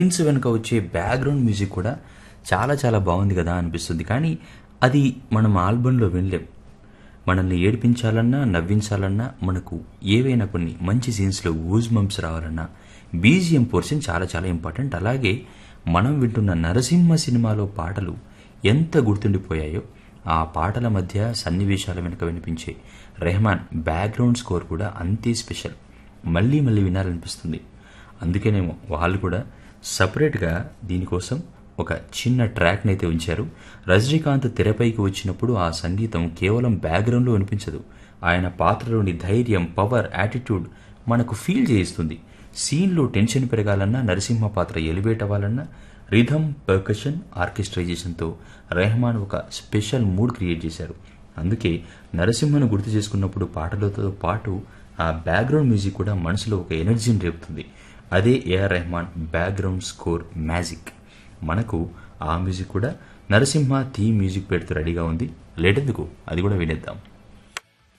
scenes వెనుక వచ్చే background music కూడా చాలా చాలా బాగుంది కదా అనిపిస్తుంది కానీ అది మనం ఆల్బంలో వినలేం మనల్ని ఏడిపించాలన్నా నవ్వించాలన్నా మనకు ఏవైనా కొన్ని మంచి సీన్స్లో ఊజ్ మంప్స్ రావాలన్నా బీజిఎం పోర్షన్ చాలా చాలా ఇంపార్టెంట్ అలాగే మనం వింటున్న నరసింహ సినిమాలో పాటలు ఎంత గుర్తుండిపోయాయో ఆ పాటల మధ్య సన్నివేశాల వెనుక వినిపించే రెహమాన్ బ్యాక్గ్రౌండ్ స్కోర్ కూడా అంతే స్పెషల్ మళ్ళీ మళ్ళీ వినాలనిపిస్తుంది అందుకేనేమో వాళ్ళు కూడా సపరేట్గా దీనికోసం ఒక చిన్న ట్రాక్ని అయితే ఉంచారు రజనీకాంత్ తెరపైకి వచ్చినప్పుడు ఆ సంగీతం కేవలం బ్యాక్గ్రౌండ్లో వినిపించదు ఆయన పాత్రలోని ధైర్యం పవర్ యాటిట్యూడ్ మనకు ఫీల్ చేయిస్తుంది సీన్లో టెన్షన్ పెరగాలన్నా నరసింహ పాత్ర ఎలివేట్ అవ్వాలన్నా రిథమ్ పర్కషన్ ఆర్కెస్ట్రైజేషన్తో రెహమాన్ ఒక స్పెషల్ మూడ్ క్రియేట్ చేశారు అందుకే నరసింహను గుర్తు చేసుకున్నప్పుడు పాటలతో పాటు ఆ బ్యాక్గ్రౌండ్ మ్యూజిక్ కూడా మనసులో ఒక ఎనర్జీని రేపుతుంది అదే A R Rahman background score magic మనకు ఆ మ్యూజిక్ కూడా నరసింహ థీమ్ మ్యూజిక్ పెడుతూ రెడీగా ఉంది లేటెందుకు అది కూడా వినేద్దాం